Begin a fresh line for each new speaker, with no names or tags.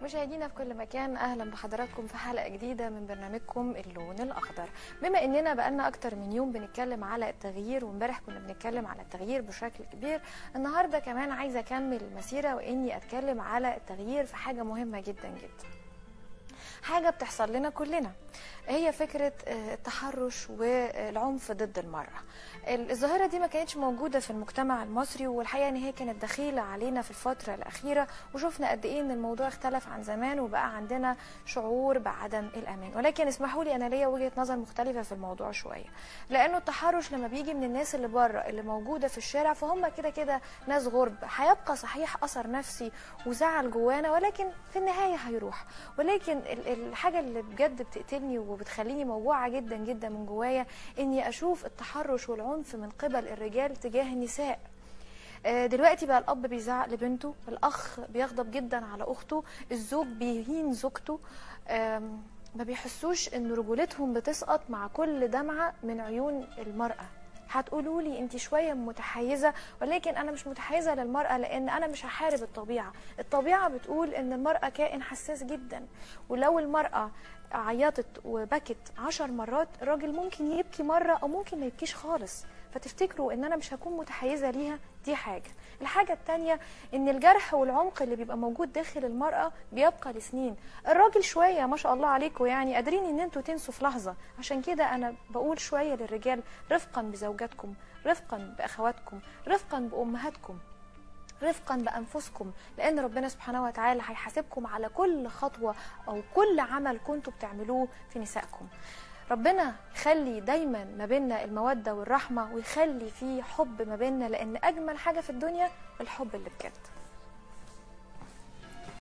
مشاهدينا في كل مكان اهلا بحضراتكم في حلقه جديده من برنامجكم اللون الاخضر بما اننا بقالنا اكتر من يوم بنتكلم على التغيير وامبارح كنا بنتكلم على التغيير بشكل كبير النهارده كمان عايزه اكمل المسيره واني اتكلم على التغيير في حاجه مهمه جدا جدا حاجه بتحصل لنا كلنا هي فكره التحرش والعنف ضد المراه الظاهره دي ما كانتش موجوده في المجتمع المصري والحقيقه ان هي كانت دخيله علينا في الفتره الاخيره وشفنا قد ايه ان الموضوع اختلف عن زمان وبقى عندنا شعور بعدم الامان ولكن اسمحوا لي انا ليا وجهه نظر مختلفه في الموضوع شويه لانه التحرش لما بيجي من الناس اللي بره اللي موجوده في الشارع فهم كده كده ناس غرب هيبقى صحيح اثر نفسي وزعل جوانا ولكن في النهايه هيروح ولكن الحاجه اللي بجد بتقتلني وبتخليني موجوعه جدا جدا من جوايا اني اشوف التحرش والعنف من قبل الرجال تجاه النساء دلوقتي بقى الاب بيزعق لبنته الاخ بيغضب جدا على اخته الزوج بيهين زوجته ما بيحسوش ان رجولتهم بتسقط مع كل دمعه من عيون المراه هتقولوا لي انت شويه متحيزه ولكن انا مش متحيزه للمراه لان انا مش هحارب الطبيعه الطبيعه بتقول ان المراه كائن حساس جدا ولو المراه عيطت وبكت عشر مرات الراجل ممكن يبكي مرة أو ممكن ما يبكيش خالص فتفتكروا ان انا مش هكون متحيزة ليها دي حاجة الحاجة التانية ان الجرح والعمق اللي بيبقى موجود داخل المرأة بيبقى لسنين الراجل شوية ما شاء الله عليكم يعني قادرين ان انتوا تنسوا في لحظة عشان كده انا بقول شوية للرجال رفقا بزوجاتكم رفقا باخواتكم رفقا بامهاتكم رفقا بانفسكم لان ربنا سبحانه وتعالى هيحاسبكم على كل خطوه او كل عمل كنتوا بتعملوه في نسائكم ربنا يخلي دايما ما بيننا الموده والرحمه ويخلي في حب ما بيننا لان اجمل حاجه في الدنيا الحب اللي بجد